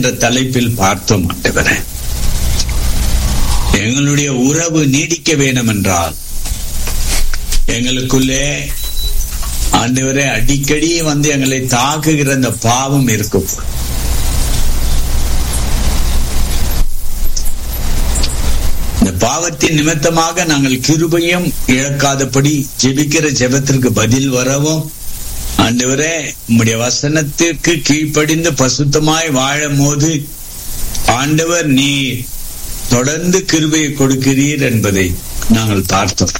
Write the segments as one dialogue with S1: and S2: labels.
S1: என்ற தலைப்பில் பார்த்தோம் ஆண்டவரே எங்களுடைய உறவு நீடிக்க வேண்டும் என்றால் எங்களுக்குள்ளே ஆண்டவரே அடிக்கடி வந்து எங்களை தாக்குகிற அந்த பாவம் இருக்கும் இந்த பாவத்தின் நிமித்தமாக நாங்கள் கிருபையும் இழக்காதபடி ஜெபிக்கிற ஜெபத்திற்கு பதில் வரவும் ஆண்டவரே உம்முடைய வசனத்திற்கு கீழ்ப்படிந்து பசுத்தமாய் வாழும் போது ஆண்டவர் நீ தொடர்ந்து கிருபையை கொடுக்கிறீர் என்பதை நாங்கள் பார்த்தோம்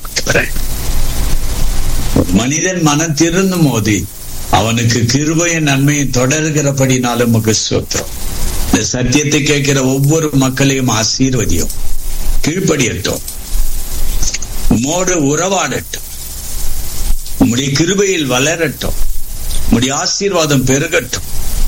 S1: மனிதன் மனம் திருந்தும் போது அவனுக்கு கிருபையின் நன்மையை தொடர்கிறபடினாலும் உமக்கு சோத்திரம் இந்த சத்தியத்தை கேட்கிற ஒவ்வொரு மக்களையும் ஆசீர்வதியும் கீழ்ப்படியட்டும் உம்மோடு உறவாடட்டும் உம்முடைய கிருபையில் வளரட்டும் உம்முடைய ஆசீர்வாதம் பெருகட்டும்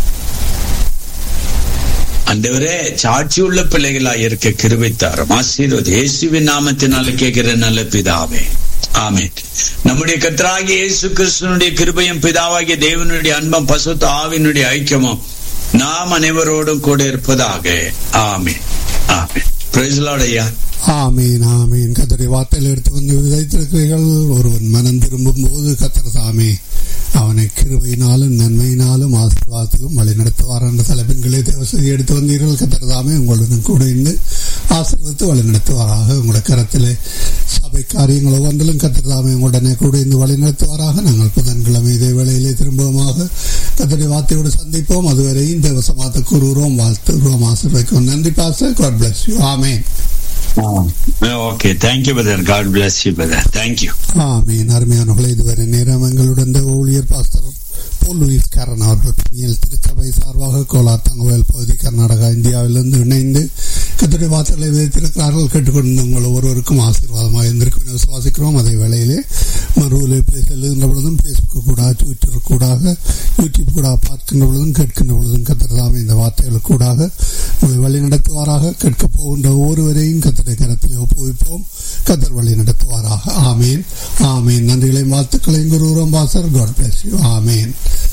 S1: அண்டவரே சாட்சியுள்ள பிள்ளைகளா இருக்க கிருபை தாரும் ஆசீர்வாத இயேசுவின் நாமத்தினால கேட்கிற நல்ல பிதாவே ஆமே நம்முடைய கத்தராகிய இயேசு கிறிஸ்தனுடைய கிருபையும் பிதாவாகிய தேவனுடைய அன்பம் பசுத்த ஆவினுடைய ஐக்கியமும் நாம் அனைவரோடும் கூட இருப்பதாக ஆமே ஆமே ஐயா
S2: ஆமீன் ஆமீன் கத்தரை வார்த்தையில் எடுத்து வந்து விதைத்திருக்கிறீர்கள் ஒருவன் மனம் திரும்பும் போது கத்தர் தாமே அவனை கிருபையினாலும் நன்மையினாலும் ஆசீர்வாதத்திலும் வழி நடத்துவார் என்ற தலைப்பின்களை தேவசதி எடுத்து வந்தீர்கள் கத்தர் தாமே உங்களுடன் கூட இருந்து ஆசீர்வதித்து வழி நடத்துவாராக உங்களுடைய கரத்திலே சபை காரியங்கள் ஒவ்வொன்றிலும் கத்தர் தாமே உடனே கூட இருந்து வழி நடத்துவாராக நாங்கள் புதன்கிழமை இதே வேளையிலே திரும்பவுமாக கத்தரை வார்த்தையோடு சந்திப்போம் அதுவரை இந்த வசமாத்த கூறுகிறோம் வாழ்த்துகிறோம் ஆசீர்வதிக்கும் நன்றி pastor God bless you amen
S1: okay thank you brother God bless you brother thank you
S2: ஆமீன் அருமையானவர்களே இதுவரை நேரம் எங்களுடன் ஊழியர் பாஸ்டர் போல் லூயிஸ் கேரன் அவர்கள் பிணியல் திருச்சபை சார்பாக கோலார் தங்கவேல் பகுதி கர்நாடகா இந்தியாவிலிருந்து இணைந்து கத்துடைய வார்த்தைகளை விதைத்திருக்கிறார்கள் கேட்டுக்கொண்டு உங்கள் ஒருவருக்கும் ஆசீர்வாதமாக இருந்திருக்கும் விசுவாசிக்கிறோம் அதே வேளையிலே மறுவலை செல்லுகின்ற பொழுதும் பேஸ்புக் கூட ட்விட்டர் கூடாக யூடியூப் கூட பார்க்கின்ற பொழுதும் கேட்கின்ற பொழுதும் கத்திரதாமே இந்த வார்த்தைகள் கூடாக உங்களை வழி நடத்துவாராக கேட்க போகின்ற ஒவ்வொருவரையும் கத்திரை கரத்தில் ஒப்புவிப்போம் கத்தர் வழி நடத்துவாராக ஆமேன் ஆமேன் நன்றிகளையும் வாழ்த்துக்களையும் குருவரம் pastor God bless you amen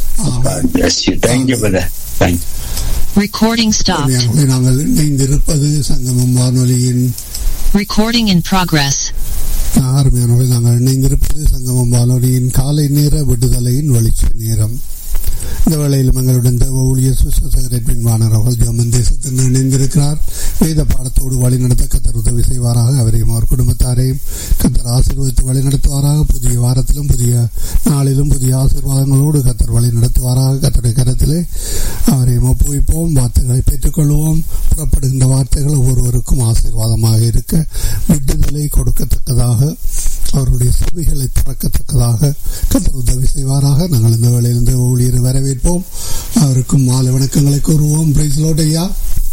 S3: Recording stopped.
S2: நாங்கள் இணைந்திருப்பது சங்கமம் வானொலியின்
S3: Recording in progress.
S2: அருமையானவர்கள் நாங்கள் இணைந்திருப்பது சங்கமம் வானொலியின் காலை நேர விடுதலையின் வெளிச்ச நேரம் இந்த வேளையிலும் எங்களுடன் தேவ ஊழியர் சுசேகரன் பின்வானர் அவர்கள் ஜெர்மன் தேசத்தில் இணைந்திருக்கிறார் வேத பாடத்தோடு வழிநடத்த கத்தர் உதவி செய்வாராக அவரையும் அவர் குடும்பத்தாரையும் கத்தர் ஆசீர்வதித்து வழிநடத்துவாராக புதிய வாரத்திலும் புதிய நாளிலும் புதிய ஆசீர்வாதங்களோடு கத்தர் வழி நடத்துவாராக கத்தருடைய கரத்திலே அவரையும் ஒப்புவிப்போம் வார்த்தைகளை பெற்றுக்கொள்வோம் புறப்படுகின்ற வார்த்தைகள் ஒவ்வொருவருக்கும் ஆசீர்வாதமாக இருக்க விடுதலை கொடுக்கத்தக்கதாக அவருடைய சபைகளை திறக்கத்தக்கதாக கத்தர் உதவி செய்வாராக நாங்கள் இந்த வேளையிலிருந்து ஊழியரை வரவேற்போம் அவருக்கும் மாலை வணக்கங்களை கூறுவோம் பிரைஸ்லோடையா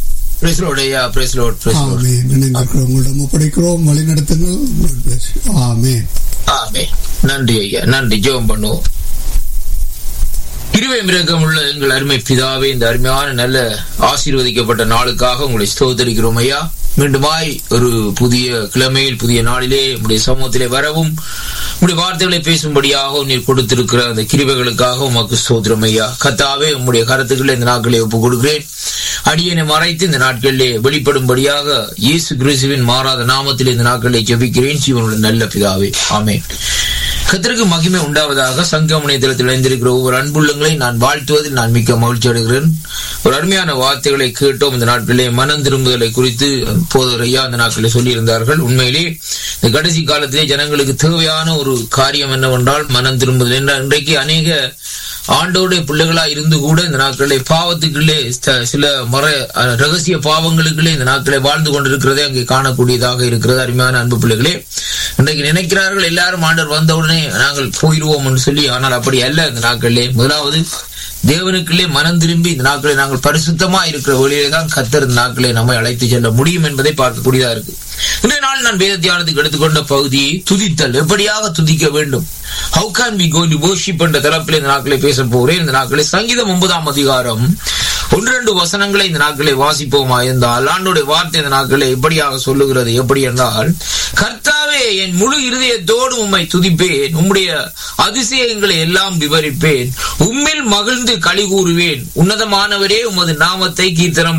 S2: உங்களிடம் ஒப்படைக்கிறோம் வழி நடத்துங்கள் ஆமே
S4: நன்றி ஐயா நன்றி ஜெபம் பண்ணுவோம் இருவை மிருகம் உள்ள எங்கள் அருமை பிதாவே இந்த அருமையான நல்ல ஆசீர்வதிக்கப்பட்ட நாளுக்காக உங்களை ஸ்தோத்தரிக்கிறோம் ஐயா மீண்டுமாய் ஒரு புதிய கிழமையில் புதிய நாளிலே உடைய சமூகத்திலே வரவும் உடைய வார்த்தைகளை பேசும்படியாக நீர் கொடுத்திருக்கிற அந்த கிருவைகளுக்காக உமக்கு சோதரம் ஐயா கத்தாவே உம்முடைய கருத்துக்களை இந்த நாட்களை ஒப்புக் கொடுக்கிறேன் அடியனை மறைத்து இந்த நாட்களிலே வெளிப்படும்படியாக இயேசு கிறிஸ்துவின் மாறாத நாமத்தில் இந்த நாட்களை ஜெபிக்கிறேன் ஜீவனுடைய நல்ல பிதாவே ஆமே கத்திற்கு மகிமை உண்டாவதாக சங்கம் இணையதளத்தில் இணைந்திருக்கிற ஒவ்வொரு அன்புள்ளங்களை நான் வாழ்த்துவதில் நான் மிக்க மகிழ்ச்சி அடைகிறேன் ஒரு அருமையான வார்த்தைகளை கேட்டோம் இந்த நாட்களிலே மனம் திரும்புதலை குறித்து போதர் ஐயா இந்த நாட்களில் சொல்லியிருந்தார்கள் உண்மையிலே இந்த கடைசி காலத்திலே ஜனங்களுக்கு தேவையான ஒரு காரியம் என்னவென்றால் மனம் திரும்புதல் என்ற இன்றைக்கு அநேக ஆண்டோடைய பிள்ளைகளா இருந்து கூட இந்த நாட்களிலே பாவத்துக்குள்ளே சில மர ரகசிய பாவங்களுக்குள்ளே இந்த நாட்களை வாழ்ந்து கொண்டிருக்கிறதே அங்கே காணக்கூடியதாக இருக்கிறது அருமையான அன்பு பிள்ளைகளே இன்றைக்கு நினைக்கிறார்கள் எல்லாரும் ஆண்டவர் வந்தவுடனே நாங்கள் போயிடுவோம் என்று சொல்லி ஆனால் அப்படி அல்ல இந்த நாட்களிலே முதலாவது தேவனுக்குள்ளே மனம் திரும்பி இந்த நாட்களை நாங்கள் பரிசுத்தமா இருக்கிற வழியிலே தான் கத்தர் இந்த நாட்களை நம்மை அழைத்து செல்ல முடியும் என்பதை பார்க்கக்கூடியதா இருக்கு இன்றைய நாள் நான் வேத தியானத்துக்கு எடுத்துக்கொண்ட பகுதியை துதித்தல் எப்படியாக துதிக்க வேண்டும் how can be going to worship என்ற தரப்பில் இந்த நாட்களை பேச போகிறேன் இந்த நாட்களை சங்கீதம் ஒன்பதாம் அதிகாரம் ஒன்று ரெண்டு வசனங்களை இந்த நாட்களை வாசிப்போமா இருந்தால் ஆண்டோடைய வார்த்தை இந்த நாட்களை எப்படியாக சொல்லுகிறது எப்படி என்றால் கர்த்தாவே என் முழு இருதயத்தோடு உம்மை துதிப்பேன் உம்முடைய அதிசயங்களை எல்லாம் விவரிப்பேன் உம்மில் மகிழ்ந்து களி கூறுவேன் உன்னதமானவரே உமது நாமத்தை கீர்த்தனம்